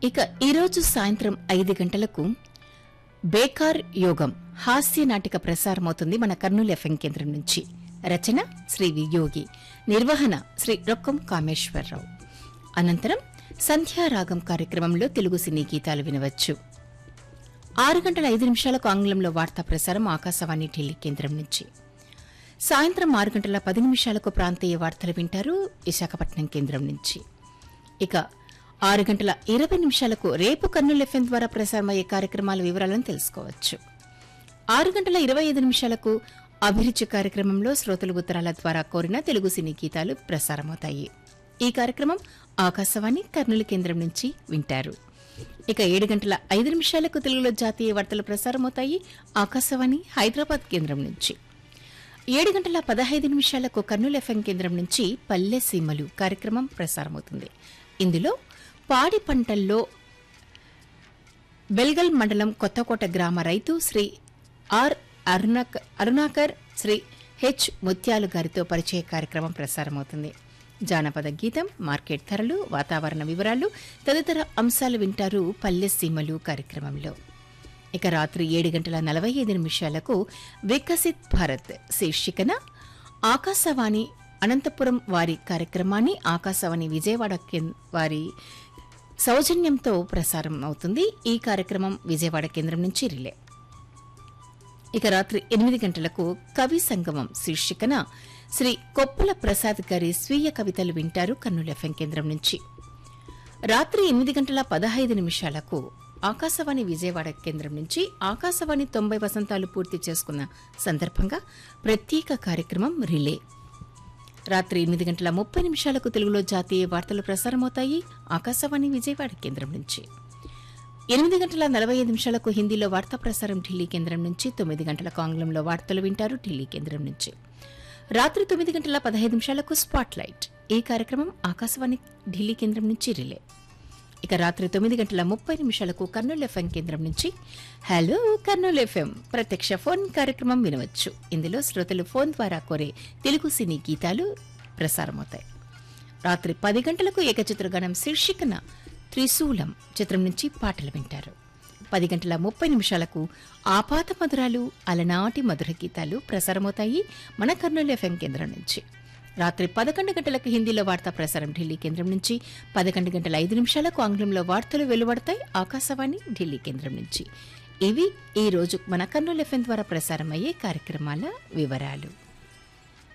ఇక ఈరోజు సాయంత్రం ఐదు గంటలకు బేకార్ యోగం హాస్య నాటిక ప్రసారమవుతుంది మన కర్నూలు ఎఫ్ఎం కేంద్రం నుంచి రచన శ్రీ వియోగి నిర్వహణ శ్రీ రొక్కం కామేశ్వరరావు అనంతరం సంధ్యారాగం కార్యక్రమంలో తెలుగు సినీ గీతాలు వినవచ్చు ఆరు గంటల ఐదు నిమిషాలకు ఆంగ్లంలో వార్తా ప్రసారం ఆకాశవాణి ఢిల్లీ కేంద్రం నుంచి సాయంత్రం ఆరు గంటల పది నిమిషాలకు ప్రాంతీయ వార్తలు వింటారు విశాఖపట్నం కేంద్రం నుంచి ఇక ఆరు గంటల ఇరవై నిమిషాలకు రేపు కర్నూలు ఎఫ్ఎం ద్వారా ప్రసారమయ్యే కార్యక్రమాల వివరాలను తెలుసుకోవచ్చు ఆరు గంటల ఇరవై ఐదు నిమిషాలకు అభిరుచి కార్యక్రమంలో శ్రోతలు ఉత్తరాల ద్వారా కోరిన తెలుగు సినీ గీతాలు ప్రసారమవుతాయి ఈ కార్యక్రమం ఆకాశవాణి కర్నూలు కేంద్రం నుంచి వింటారు ఇక ఏడు గంటల ఐదు నిమిషాలకు తెలుగులో జాతీయ వార్తలు ప్రసారమవుతాయి ఆకాశవాణి హైదరాబాద్ కేంద్రం నుంచి ఏడు గంటల పదహైదు నిమిషాలకు కర్నూలు ఎఫ్ఎం కేంద్రం నుంచి పల్లె సీమలు కార్యక్రమం ప్రసారమవుతుంది ఇందులో పాడి పంటల్లో బెల్గల్ మండలం కొత్తకోట గ్రామ రైతు శ్రీ ఆర్ అరుణాక అరుణాకర్ శ్రీ హెచ్ ముత్యాలు గారితో పరిచయ కార్యక్రమం ప్రసారమవుతుంది జానపద గీతం మార్కెట్ ధరలు వాతావరణ వివరాలు తదితర అంశాలు వింటారు పల్లె సీమలు కార్యక్రమంలో ఇక రాత్రి ఏడు గంటల నలభై ఐదు నిమిషాలకు వికసిత్ భారత్ శీర్షికన ఆకాశవాణి అనంతపురం వారి కార్యక్రమాన్ని ఆకాశవాణి విజయవాడ కేం- వారి సౌజన్యంతో ప్రసారం అవుతుంది ఈ కార్యక్రమం విజయవాడ కేంద్రం నుంచి రిలే ఇక రాత్రి ఎనిమిది గంటలకు కవి సంగమం శీర్షికన శ్రీ కొప్పుల ప్రసాద్ గారి స్వీయ కవితలు వింటారు కర్నూలు ఎఫ్ఎం కేంద్రం నుంచి రాత్రి ఎనిమిది గంటల పదహైదు నిమిషాలకు ఆకాశవాణి విజయవాడ కేంద్రం నుంచి ఆకాశవాణి తొంభై వసంతాలు పూర్తి చేసుకున్న సందర్భంగా ప్రత్యేక కార్యక్రమం రిలే రాత్రి ఎనిమిది గంటల ముప్పై నిమిషాలకు తెలుగులో జాతీయ వార్తలు ప్రసారమవుతాయి ఆకాశవాణి విజయవాడ కేంద్రం నుంచి ఎనిమిది గంటల నలభై ఐదు నిమిషాలకు హిందీలో వార్తా ప్రసారం ఢిల్లీ కేంద్రం నుంచి తొమ్మిది గంటలకు ఆంగ్లంలో వార్తలు వింటారు ఢిల్లీ కేంద్రం నుంచి రాత్రి తొమ్మిది గంటల పదహైదు నిమిషాలకు స్పాట్ లైట్ ఈ కార్యక్రమం ఆకాశవాణి ఢిల్లీ కేంద్రం నుంచి రిలే ఇక రాత్రి తొమ్మిది గంటల ముప్పై నిమిషాలకు కర్నూలు ఎఫ్ఎం కేంద్రం నుంచి హలో కర్నూలు ఎఫ్ఎం ప్రత్యక్ష ఫోన్ కార్యక్రమం వినవచ్చు ఇందులో శ్రోతలు ఫోన్ ద్వారా కోరే తెలుగు సినీ గీతాలు ప్రసారమవుతాయి రాత్రి పది గంటలకు ఏకచిత్రగానం శీర్షికన త్రిశూలం చిత్రం నుంచి పాటలు వింటారు పది గంటల ముప్పై నిమిషాలకు ఆపాత మధురాలు అలనాటి మధుర గీతాలు ప్రసారమవుతాయి మన కర్నూలు ఎఫ్ఎం కేంద్రం నుంచి రాత్రి పదకొండు గంటలకు హిందీలో వార్తా ప్రసారం ఢిల్లీ కేంద్రం నుంచి పదకొండు గంటల ఐదు నిమిషాలకు ఆంగ్లంలో వార్తలు వెలువడతాయి ఆకాశవాణి ఢిల్లీ కేంద్రం నుంచి ఇవి ఈ రోజు మన కర్నూలు ఎఫ్ఎం ద్వారా ప్రసారమయ్యే కార్యక్రమాల వివరాలు